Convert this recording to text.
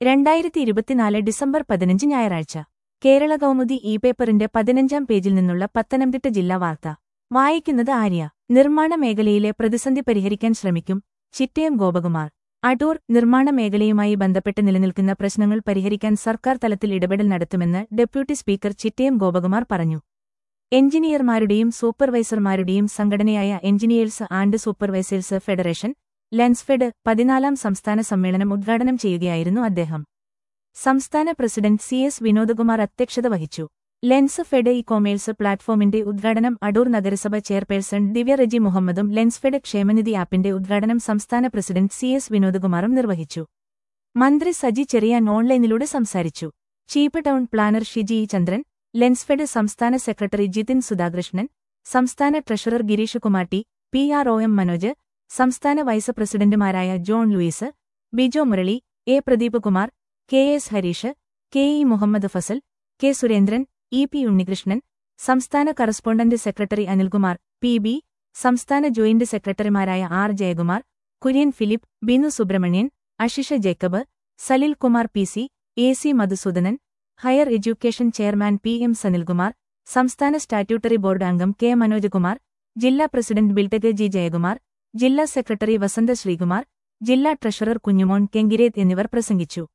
രണ്ടായിരത്തി ഇരുപത്തിനാല് ഡിസംബർ പതിനഞ്ച് ഞായറാഴ്ച കേരള കൗമുദി ഇ പേപ്പറിന്റെ പതിനഞ്ചാം പേജിൽ നിന്നുള്ള പത്തനംതിട്ട ജില്ലാ വാർത്ത വായിക്കുന്നത് ആര്യ നിർമ്മാണ മേഖലയിലെ പ്രതിസന്ധി പരിഹരിക്കാൻ ശ്രമിക്കും ചിറ്റയം ഗോപകുമാർ അടൂർ നിർമ്മാണ മേഖലയുമായി ബന്ധപ്പെട്ട് നിലനിൽക്കുന്ന പ്രശ്നങ്ങൾ പരിഹരിക്കാൻ സർക്കാർ തലത്തിൽ ഇടപെടൽ നടത്തുമെന്ന് ഡെപ്യൂട്ടി സ്പീക്കർ ചിറ്റയം ഗോപകുമാർ പറഞ്ഞു എഞ്ചിനീയർമാരുടെയും സൂപ്പർവൈസർമാരുടെയും സംഘടനയായ engineers and supervisors federation Lensfed പതിനാലാം സംസ്ഥാന സമ്മേളനം ഉദ്ഘാടനം ചെയ്യുകയായിരുന്നു അദ്ദേഹം സംസ്ഥാന പ്രസിഡന്റ് സി എസ് വിനോദകുമാർ അധ്യക്ഷത വഹിച്ചു ലെൻസ് ഫെഡ് ഇ കൊമേഴ്സ് പ്ലാറ്റ്ഫോമിന്റെ ഉദ്ഘാടനം അടൂർ നഗരസഭ ചെയർപേഴ്സൺ ദിവ്യ റെജി മുഹമ്മദും ലെൻസ്ഫെഡ് ക്ഷേമനിധി ആപ്പിന്റെ ഉദ്ഘാടനം സംസ്ഥാന പ്രസിഡന്റ് സി എസ് വിനോദകുമാറും നിർവഹിച്ചു മന്ത്രി സജി ചെറിയാൻ ഓൺലൈനിലൂടെ സംസാരിച്ചു chief town planner Shiji E Chandran Lensfed സംസ്ഥാന സെക്രട്ടറി ജിതിൻ സുധാകൃഷ്ണൻ സംസ്ഥാന treasurer Girish Kumatti P R O M Manoj സംസ്ഥാന വൈസ് പ്രസിഡന്റുമാരായ John Louis Bijo Murali A Pradeep Kumar K S Harish K E Muhammad Fazal K Surendran E P Unnikrishnan സംസ്ഥാന correspondent secretary Anilkumar P B സംസ്ഥാന ജോയിന്റ് സെക്രട്ടറിമാരായ R Jayakumar Kurian Philip Binu Subramanian Ashisha Jacob Salil Kumar P C A C Madhusoodanan higher education chairman P M Sanilkumar സംസ്ഥാന statutory board അംഗം K Manojkumar ജില്ലാ president Biltech G Jayakumar ജില്ലാ secretary വസന്ത ശ്രീകുമാർ ജില്ലാ treasurer Kunjumon കെങ്കിരേത് എന്നിവർ പ്രസംഗിച്ചു